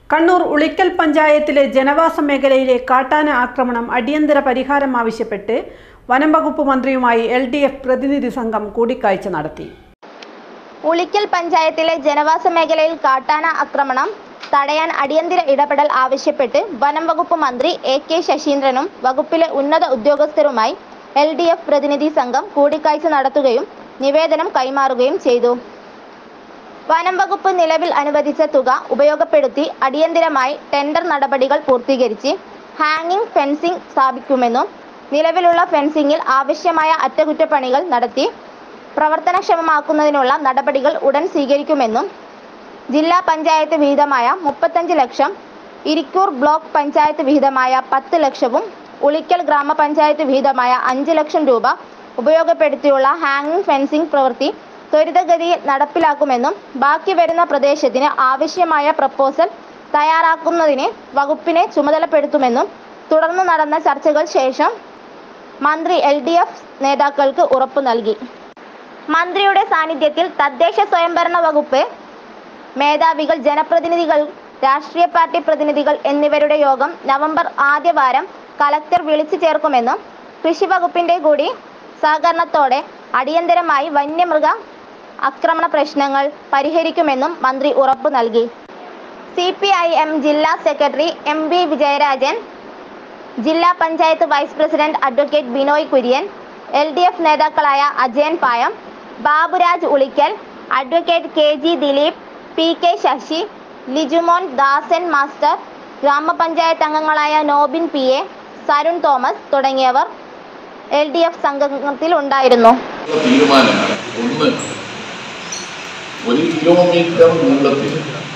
കണ്ണൂർ ഉളിക്കൽ പഞ്ചായത്തിലെ ജനവാസ മേഖലയിലെ കാട്ടാന ആക്രമണം അടിയന്തര പരിഹാരം ആവശ്യപ്പെട്ട് വനം വകുപ്പ് മന്ത്രിയുമായി എൽ ഡി എഫ് പ്രതിനിധി സംഘം കൂടിക്കാഴ്ച നടത്തി ഉളിക്കൽ പഞ്ചായത്തിലെ ജനവാസ മേഖലയിൽ കാട്ടാന ആക്രമണം തടയാൻ അടിയന്തര ഇടപെടൽ ആവശ്യപ്പെട്ട് വനം വകുപ്പ് മന്ത്രി എ കെ ശശീന്ദ്രനും വകുപ്പിലെ ഉന്നത ഉദ്യോഗസ്ഥരുമായി എൽ ഡി എഫ് പ്രതിനിധി സംഘം കൂടിക്കാഴ്ച നടത്തുകയും നിവേദനം കൈമാറുകയും ചെയ്തു വനം വകുപ്പ് നിലവിൽ അനുവദിച്ച തുക ഉപയോഗപ്പെടുത്തി അടിയന്തിരമായി ടെൻഡർ നടപടികൾ പൂർത്തീകരിച്ച് ഹാങ്ങിങ് ഫെൻസിംഗ് സ്ഥാപിക്കുമെന്നും നിലവിലുള്ള ഫെൻസിംഗിൽ ആവശ്യമായ അറ്റകുറ്റപ്പണികൾ നടത്തി പ്രവർത്തനക്ഷമമാക്കുന്നതിനുള്ള നടപടികൾ ഉടൻ സ്വീകരിക്കുമെന്നും ജില്ലാ പഞ്ചായത്ത് വിഹിതമായ മുപ്പത്തഞ്ച് ലക്ഷം ഇരിക്കൂർ ബ്ലോക്ക് പഞ്ചായത്ത് വിഹിതമായ പത്ത് ലക്ഷവും ഉളിക്കൽ ഗ്രാമപഞ്ചായത്ത് വിഹിതമായ അഞ്ച് ലക്ഷം രൂപ ഉപയോഗപ്പെടുത്തിയുള്ള ഹാങ്ങിങ് ഫെൻസിംഗ് പ്രവൃത്തി ത്വരിതഗതിയിൽ നടപ്പിലാക്കുമെന്നും ബാക്കി വരുന്ന പ്രദേശത്തിന് ആവശ്യമായ പ്രപ്പോസൽ തയ്യാറാക്കുന്നതിന് വകുപ്പിനെ ചുമതലപ്പെടുത്തുമെന്നും തുടർന്ന് നടന്ന ചർച്ചകൾ ശേഷം മന്ത്രി എൽ ഡി എഫ് നേതാക്കൾക്ക് ഉറപ്പു നൽകി മന്ത്രിയുടെ സാന്നിധ്യത്തിൽ തദ്ദേശ സ്വയംഭരണ വകുപ്പ് മേധാവികൾ ജനപ്രതിനിധികൾ രാഷ്ട്രീയ പാർട്ടി പ്രതിനിധികൾ എന്നിവരുടെ യോഗം നവംബർ ആദ്യവാരം കലക്ടർ വിളിച്ചു ചേർക്കുമെന്നും കൃഷി വകുപ്പിന്റെ കൂടി സഹകരണത്തോടെ അടിയന്തരമായി വന്യമൃഗ ആക്രമണ പ്രശ്നങ്ങൾ പരിഹരിക്കുമെന്നും മന്ത്രി ഉറപ്പു നൽകി സി പി ഐ എം ജില്ലാ സെക്രട്ടറി എം വി വിജയരാജൻ ജില്ലാ panchayat vice president advocate Binoy Kurian L D F നേതാക്കളായ Ajayan Payam Baburaj Ulikkal advocate K G Dileep P K Sasi Lijumon Dasan master ഗ്രാമപഞ്ചായത്ത് അംഗങ്ങളായ Nobin P A Sarun Thomas തുടങ്ങിയവർ എൽ ഡി എഫ് സംഘത്തിൽ ഉണ്ടായിരുന്നു തീരുമാനങ്ങൾ ഒന്ന് ഒരു കിലോമീറ്റർ നീളത്തിൽ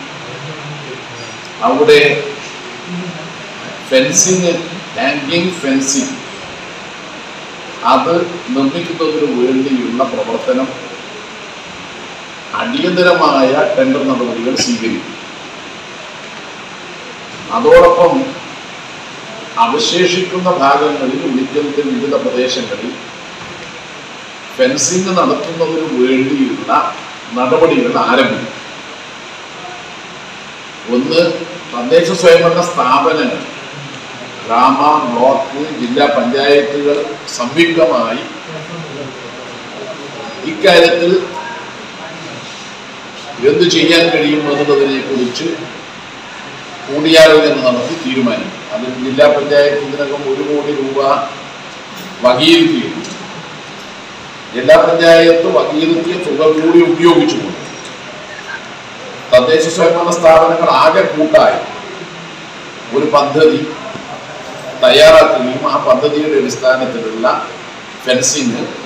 അവിടെ ഫെൻസിങ് ഹാങ്കിങ് ഫെൻസിങ് അത് നിർമ്മിക്കുന്നതിന് വേണ്ടിയുള്ള പ്രവർത്തനം അടിയന്തരമായ ടെൻഡർ നടപടികൾ സ്വീകരിക്കും അതോടൊപ്പം അവശേഷിക്കുന്ന ഭാഗങ്ങളിൽ ഉളിക്കലിന്റെ വിവിധ പ്രദേശങ്ങളിൽ ഫെൻസിങ് നടത്തുന്നതിന് വേണ്ടിയുള്ള നടപടികൾ ആരംഭിക്കും ഒന്ന് തദ്ദേശ സ്വയംഭരണ സ്ഥാപനങ്ങൾ ഗ്രാമ ബ്ലോക്ക് ജില്ലാ പഞ്ചായത്തുകൾ സംയുക്തമായി ഇക്കാര്യത്തിൽ എന്ത് ചെയ്യാൻ കഴിയും എന്നുള്ളതിനെ കുറിച്ച് കൂടിയാലോചന നടത്തി തീരുമാനിക്കും അതിൽ ജില്ലാ പഞ്ചായത്ത് ഇതിനകം ഒരു കോടി രൂപ വകയിരുത്തിയിരുന്നു ജില്ലാ പഞ്ചായത്ത് വകയിരുത്തിയ തുക കൂടി ഉപയോഗിച്ചുകൊണ്ട് തദ്ദേശ സ്വയംഭരണ സ്ഥാപനങ്ങൾ ആകെ കൂട്ടായി ഒരു പദ്ധതി തയ്യാറാക്കുകയും ആ പദ്ധതിയുടെ അടിസ്ഥാനത്തിലുള്ള ഫെൻസിങ്